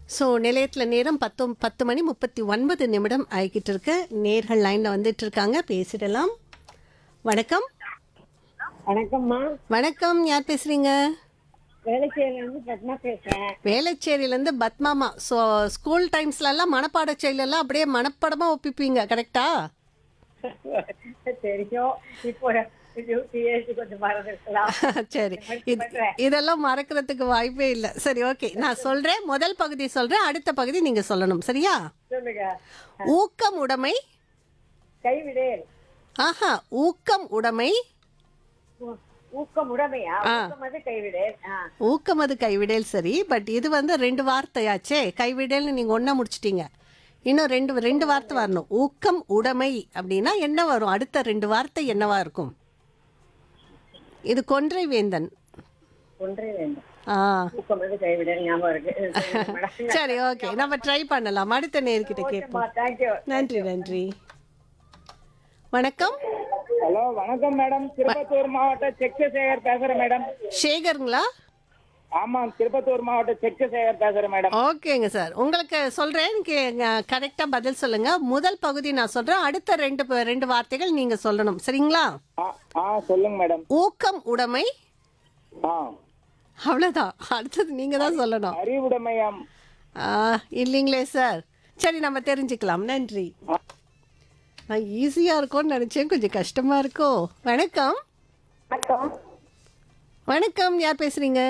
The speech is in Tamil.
ஸோ நிலையத்தில் நேரம் பத்து பத்து மணி முப்பத்தி ஒன்பது நிமிடம் ஆகிக்கிட்டு இருக்கு நேர்கள் லைனில் வந்துட்டு இருக்காங்க பேசிடலாம் வணக்கம் வணக்கம்மா வணக்கம் யார் பேசுறீங்க வேலைச்சேரியில இருந்து பத்மா பேசுறேன் வேலைச்சேரியிலேருந்து பத்மாமா ஸோ ஸ்கூல் டைம்ஸ்லலாம் மனப்பாட செயலெல்லாம் அப்படியே மனப்பாடமாக ஒப்பிப்பீங்க கரெக்டா தெரியும் இப்போ டியூட்டி ஏஜ் கொஞ்சம் மறந்துருக்கலாம் சரி இது இதெல்லாம் மறக்கிறதுக்கு வாய்ப்பே இல்லை சரி ஓகே நான் சொல்கிறேன் முதல் பகுதி சொல்கிறேன் அடுத்த பகுதி நீங்கள் சொல்லணும் சரியா சொல்லுங்க ஊக்கம் உடைமை கைவிடேல் ஆஹா ஊக்கம் உடைமை ஊ- ஊக்கம் உடமையா ஊக்கம் அது கைவிடேல் ஆ ஊக்கம் அது கைவிடல் சரி பட் இது வந்து ரெண்டு வார்த்தையாச்சே கைவிடல்னு நீங்கள் ஒன்றா முடிச்சிட்டீங்க இன்னும் ரெண்டு ரெண்டு வார்த்தை வரணும் ஊக்கம் உடைமை அப்படின்னா என்ன வரும் அடுத்த ரெண்டு வார்த்தை என்னவா இருக்கும் இது கொன்றை வேந்தன் ஒன்றே வேண்டும் ஆ ஊக்கம் அது கைவிடேல் ஞாபகம் இருக்கு சொல்லுங்க மேடம். சரி ஓகே நம்ம ட்ரை பண்ணலாம் அடுத்த நேர்கிட்ட கேட்போம் ஓகேம்மா, thank you. நன்றி நன்றி வணக்கம் ஹலோ வணக்கம் மேடம் திருப்பத்தூர் மாவட்ட செக்கசேகர் பேசுறேன் மேடம் சேகருங்களா ஆமாம் திருப்பத்தூர் மாவட்ட செக்கசேகர் பேசுறேன் மேடம் ஓகேங்க சார் உங்களுக்கு சொல்கிறேன் கரெக்டாக பதில் சொல்லுங்கள் முதல் பகுதி நான் சொல்கிறேன் அடுத்த ரெண்டு ப- ரெண்டு வார்த்தைகள் நீங்கள் சொல்லணும் சரிங்களா ஆ ஆ சொல்லுங்க மேடம் ஊக்கம் உடைமை ஆ அவ்வளோதான் அடுத்தது நீங்கள் தான் சொல்லணும் அறிவுடைமையாம் ஆ, இல்லைங்களே சார் சரி நம்ம தெரிஞ்சுக்கலாம் நன்றி நான் ஈஸியாக இருக்கும்னு நினச்சேன் கொஞ்சம் கஷ்டமாக இருக்கோ வணக்கம் வணக்கம் வணக்கம் யார் பேசுகிறீங்க